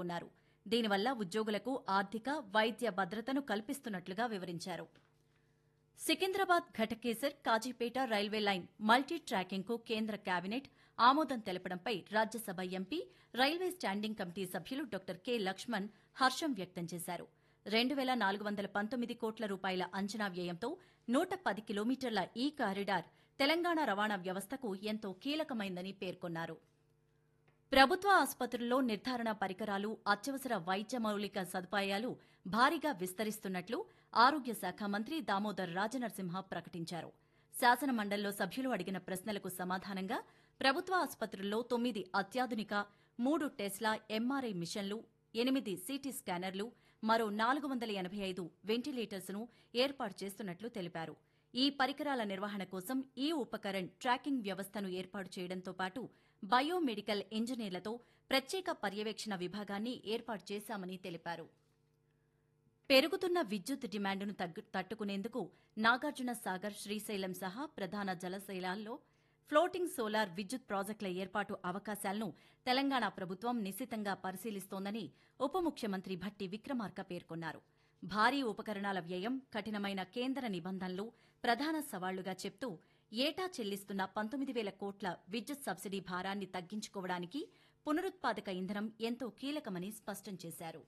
పేర్కొన్నారు దీనివల్ల ఉద్యోగులకు ఆర్థిక వైద్య భద్రతను కల్పిస్తున్నట్లుగా వివరించారు Secunderabad Ghatkesar Kazipet railway line multi tracking కు కేంద్ర కేబినెట్ ఆమోదం తెలపడంపై Rajya Sabha MP railway standing committee సభ్యులు డాక్టర్ కె లక్ష్మణ్ హర్షం వ్యక్తం చేశారు రెండు వేల నాలుగు వందల పంతొమ్మిది కోట్ల రూపాయల అంచనా వ్యయంతో నూట పది కిలోమీటర్ల ఈ కారిడార్ తెలంగాణ రవాణా వ్యవస్థకు ఎంతో కీలకమైందని పేర్కొన్నారు ప్రభుత్వ ఆసుపత్రుల్లో నిర్ధారణ పరికరాలు అత్యవసర వైద్య మౌలిక సదుపాయాలు భారీగా విస్తరిస్తున్నట్లు ఆరోగ్య శాఖ మంత్రి దామోదర్ రాజనరసింహ ప్రకటించారు శాసన మండలిలో సభ్యులు అడిగిన ప్రశ్నలకు సమాధానంగా ప్రభుత్వ ఆసుపత్రుల్లో తొమ్మిది అత్యాధునిక మూడు టెస్లా ఎంఆర్ఐ మిషన్లు ఎనిమిది సిటీ స్కానర్లు మరో నాలుగు వందల ఎనభై ఐదు వెంటిలేటర్స్ ను ఏర్పాటు చేస్తున్నట్లు తెలిపారు ఈ పరికరాల నిర్వహణ కోసం ఈ ఉపకరణ్ ట్రాకింగ్ వ్యవస్థను ఏర్పాటు చేయడంతో పాటు బయోమెడికల్ ఇంజనీర్లతో ప్రత్యేక పర్యవేక్షణ విభాగాన్ని ఏర్పాటు చేశామని తెలిపారు పెరుగుతున్న విద్యుత్ డిమాండును తగ్గు- తట్టుకునేందుకు నాగార్జున సాగర్ శ్రీశైలం సహా ప్రధాన జలశైలాల్లో ఫ్లోటింగ్ సోలార్ విద్యుత్ ప్రాజెక్టుల ఏర్పాటు అవకాశాలను తెలంగాణ ప్రభుత్వం నిశితంగా పరిశీలిస్తోందని ఉప ముఖ్యమంత్రి భట్టి విక్రమార్క పేర్కొన్నారు భారీ ఉపకరణాల వ్యయం కఠినమైన కేంద్ర నిబంధనలు ప్రధాన సవాళ్లుగా చెప్తూ ఏటా చెల్లిస్తున్న పంతొమ్మిది వేల కోట్ల విద్యుత్ సబ్సిడీ భారాన్ని తగ్గించుకోవడానికి పునరుత్పాదక ఇంధనం ఎంతో కీలకమని స్పష్టం చేశారు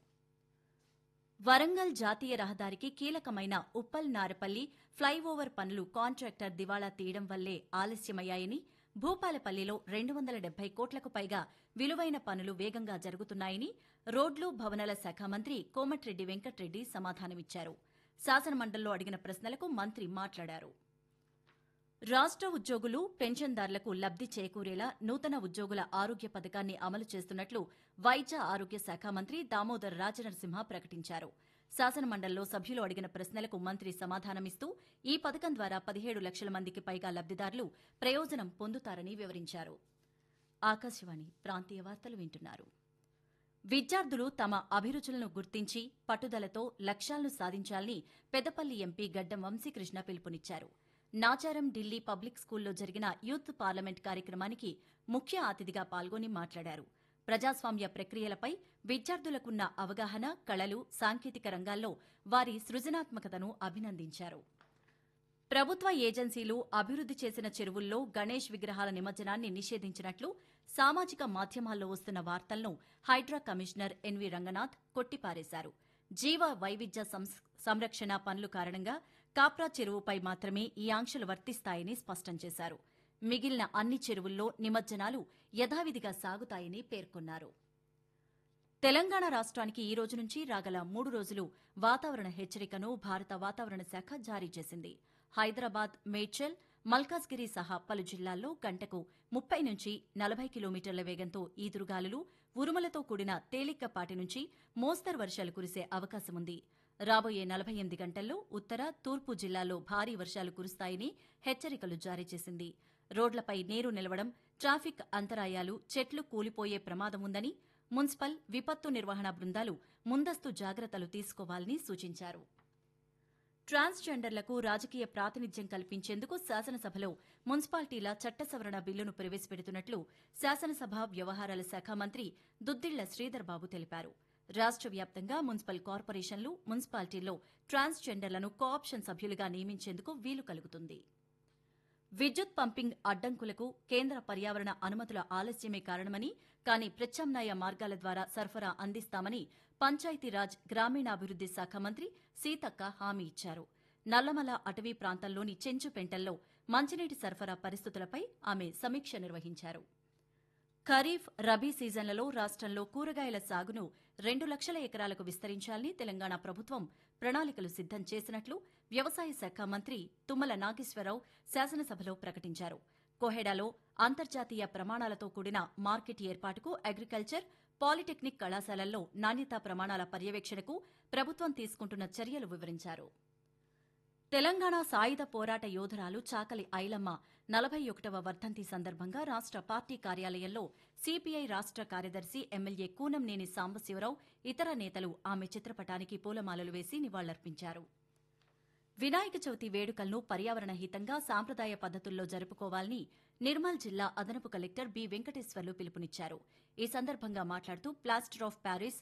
వరంగల్ జాతీయ రహదారికి కీలకమైన ఉప్పల్ నారపల్లి ఫ్లైఓవర్ పనులు కాంట్రాక్టర్ దివాళా తీయడం వల్లే ఆలస్యమయ్యాయని భూపాలపల్లిలో రెండు వందల డెబ్బై కోట్లకు పైగా విలువైన పనులు వేగంగా జరుగుతున్నాయని రోడ్లు భవనాల శాఖ మంత్రి కోమటిరెడ్డి వెంకట్రెడ్డి సమాధానమిచ్చారు శాసనమండలిలో అడిగిన ప్రశ్నలకు మంత్రి మాట్లాడారు రాష్ట్ర ఉద్యోగులు పెన్షన్దారులకు లబ్ది చేకూరేలా నూతన ఉద్యోగుల ఆరోగ్య పథకాన్ని అమలు చేస్తున్నట్లు వైద్య ఆరోగ్య శాఖ మంత్రి దామోదర్ రాజనరసింహ ప్రకటించారు శాసనమండలిలో సభ్యులు అడిగిన ప్రశ్నలకు మంత్రి సమాధానమిస్తూ ఈ పథకం ద్వారా పదిహేడు లక్షల మందికి పైగా లబ్దిదారులు ప్రయోజనం పొందుతారని వివరించారు ఆకాశవాణి ప్రాంతీయ వార్తలు వింటున్నారు విద్యార్థులు తమ అభిరుచులను గుర్తించి పట్టుదలతో లక్ష్యాలను సాధించాలని పెద్దపల్లి ఎంపీ గడ్డం వంశీకృష్ణ పిలుపునిచ్చారు నాచారం ఢిల్లీ పబ్లిక్ స్కూల్లో జరిగిన యూత్ పార్లమెంట్ కార్యక్రమానికి ముఖ్య అతిథిగా పాల్గొని మాట్లాడారు ప్రజాస్వామ్య ప్రక్రియలపై విద్యార్థులకున్న అవగాహన కళలు సాంకేతిక రంగాల్లో వారి సృజనాత్మకతను అభినందించారు ప్రభుత్వ ఏజెన్సీలు అభివృద్ది చేసిన చెరువుల్లో గణేష్ విగ్రహాల నిమజ్జనాన్ని నిషేధించినట్లు సామాజిక మాధ్యమాల్లో వస్తున్న వార్తలను హైడ్రా కమిషనర్ ఎన్వి రంగనాథ్ కొట్టిపారేశారు జీవ వైవిధ్య సంస్- సంరక్షణ పనులు కారణంగా కాప్రా చెరువుపై మాత్రమే ఈ ఆంక్షలు వర్తిస్తాయని స్పష్టం చేశారు మిగిలిన అన్ని చెరువుల్లో నిమజ్జనాలు యథావిధిగా సాగుతాయని పేర్కొన్నారు తెలంగాణ రాష్ట్రానికి ఈ రోజు నుంచి రాగల మూడు రోజులు వాతావరణ హెచ్చరికను భారత వాతావరణ శాఖ జారీ చేసింది హైదరాబాద్ మేడ్చల్ మల్కాజ్గిరి సహా పలు జిల్లాల్లో గంటకు ముప్పై నుంచి నలభై కిలోమీటర్ల వేగంతో ఈదురుగాలులు ఉరుములతో కూడిన తేలికపాటి నుంచి మోస్తరు వర్షాలు కురిసే అవకాశముంది రాబోయే నలభై ఎనిమిది గంటల్లో ఉత్తర తూర్పు జిల్లాల్లో భారీ వర్షాలు కురుస్తాయని హెచ్చరికలు జారీ చేసింది రోడ్లపై నీరు నిలవడం ట్రాఫిక్ అంతరాయాలు చెట్లు కూలిపోయే ప్రమాదం ఉందని మున్సిపల్ విపత్తు నిర్వహణ బృందాలు ముందస్తు జాగ్రత్తలు తీసుకోవాలని సూచించారు ట్రాన్స్జెండర్లకు రాజకీయ ప్రాతినిధ్యం కల్పించేందుకు శాసనసభలో మున్సిపాలిటీల చట్ట సవరణ బిల్లును ప్రవేశపెడుతున్నట్లు శాసనసభ వ్యవహారాల శాఖ మంత్రి దుద్దిళ్ల శ్రీధర్ బాబు తెలిపారు రాష్ట్ర వ్యాప్తంగా మున్సిపల్ కార్పొరేషన్లు మున్సిపాలిటీల్లో ట్రాన్స్జెండర్లను కోఆప్షన్ సభ్యులుగా నియమించేందుకు వీలు కలుగుతుంది విద్యుత్ పంపింగ్ అడ్డంకులకు కేంద్ర పర్యావరణ అనుమతుల ఆలస్యమే కారణమని కానీ ప్రత్యామ్నాయ మార్గాల ద్వారా సరఫరా అందిస్తామని పంచాయతీరాజ్ గ్రామీణాభివృద్ది శాఖ మంత్రి సీతక్క హామీ ఇచ్చారు నల్లమల అటవీ ప్రాంతంలోని చెంచుపెంటల్లో మంచినీటి సరఫరా పరిస్థితులపై ఆమె సమీక్ష నిర్వహించారు ఖరీఫ్ రబీ సీజన్లలో రాష్ట్రంలో కూరగాయల సాగును రెండు లక్షల ఎకరాలకు విస్తరించాలని తెలంగాణ ప్రభుత్వం ప్రణాళికలు సిద్దం చేసినట్లు వ్యవసాయ శాఖ మంత్రి తుమ్మల నాగేశ్వరరావు శాసనసభలో ప్రకటించారు కోహెడాలో అంతర్జాతీయ ప్రమాణాలతో కూడిన మార్కెట్ ఏర్పాటుకు అగ్రికల్చర్ పాలిటెక్నిక్ కళాశాలల్లో నాణ్యతా ప్రమాణాల పర్యవేక్షణకు ప్రభుత్వం తీసుకుంటున్న చర్యలు వివరించారు తెలంగాణ సాయుధ పోరాట యోధురాలు చాకలి ఐలమ్మ నలభై ఒకటవ వర్ధంతి సందర్భంగా రాష్ట్ర పార్టీ కార్యాలయంలో సిపిఐ రాష్ట్ర కార్యదర్శి ఎమ్మెల్యే కూనంనేని సాంబశివరావు ఇతర నేతలు ఆమె చిత్రపటానికి పూలమాలలు వేసి నివాళులర్పించారు వినాయక చవితి వేడుకలను పర్యావరణ హితంగా సాంప్రదాయ పద్దతుల్లో జరుపుకోవాలని నిర్మల్ జిల్లా అదనపు కలెక్టర్ బి వెంకటేశ్వర్లు పిలుపునిచ్చారు ఈ సందర్భంగా మాట్లాడుతూ ప్లాస్టర్ ఆఫ్ ప్యారిస్